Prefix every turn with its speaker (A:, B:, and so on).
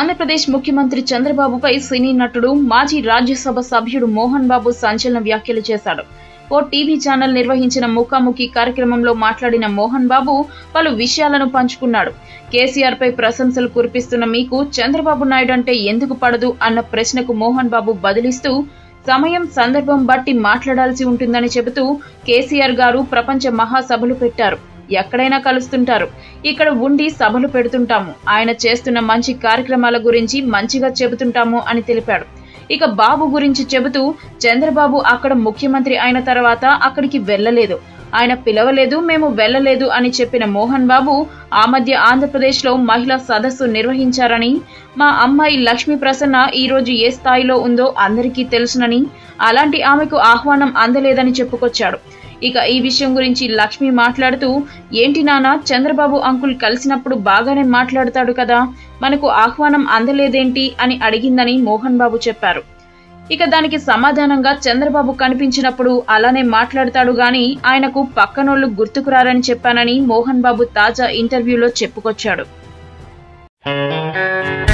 A: ఆంధ్రప్రదేశ్ ముఖ్యమంత్రి చంద్రబాబుపై సినీ నటుడు మాజీ రాజ్యసభ సభ్యుడు మోహన్ బాబు సంచలన వ్యాఖ్యలు చేశాడు ఓ టీవీ ఛానల్ నిర్వహించిన ముఖాముఖి కార్యక్రమంలో మాట్లాడిన మోహన్ బాబు పలు విషయాలను పంచుకున్నాడు కేసీఆర్ పై ప్రశంసలు కురిపిస్తున్న మీకు చంద్రబాబు నాయుడు అంటే ఎందుకు పడదు అన్న ప్రశ్నకు మోహన్ బాబు బదిలిస్తూ సమయం సందర్భం బట్టి మాట్లాడాల్సి ఉంటుందని చెబుతూ కేసీఆర్ గారు ప్రపంచ మహాసభలు పెట్టారు ఎక్కడైనా కలుస్తుంటారు ఇక్కడ ఉండి సభలు పెడుతుంటాము ఆయన చేస్తున్న మంచి కార్యక్రమాల గురించి మంచిగా చెబుతుంటాము అని తెలిపాడు ఇక బాబు గురించి చెబుతూ చంద్రబాబు అక్కడ ముఖ్యమంత్రి అయిన తర్వాత అక్కడికి వెళ్ళలేదు ఆయన పిలవలేదు మేము వెళ్ళలేదు అని చెప్పిన మోహన్ బాబు ఆ మధ్య ఆంధ్రప్రదేశ్లో మహిళా సదస్సు నిర్వహించారని మా అమ్మాయి లక్ష్మీ ప్రసన్న ఈ రోజు ఏ స్థాయిలో ఉందో అందరికీ తెలుసునని అలాంటి ఆమెకు ఆహ్వానం అందలేదని చెప్పుకొచ్చాడు ఇక ఈ విషయం గురించి లక్ష్మి మాట్లాడుతూ ఏంటి నాన్న చంద్రబాబు అంకుల్ కలిసినప్పుడు బాగానే మాట్లాడతాడు కదా మనకు ఆహ్వానం అందలేదేంటి అని అడిగిందని మోహన్ బాబు చెప్పారు ఇక దానికి సమాధానంగా చంద్రబాబు కనిపించినప్పుడు అలానే మాట్లాడతాడు గాని ఆయనకు పక్కనోళ్లు గుర్తుకురారని చెప్పానని మోహన్ బాబు తాజా ఇంటర్వ్యూలో చెప్పుకొచ్చాడు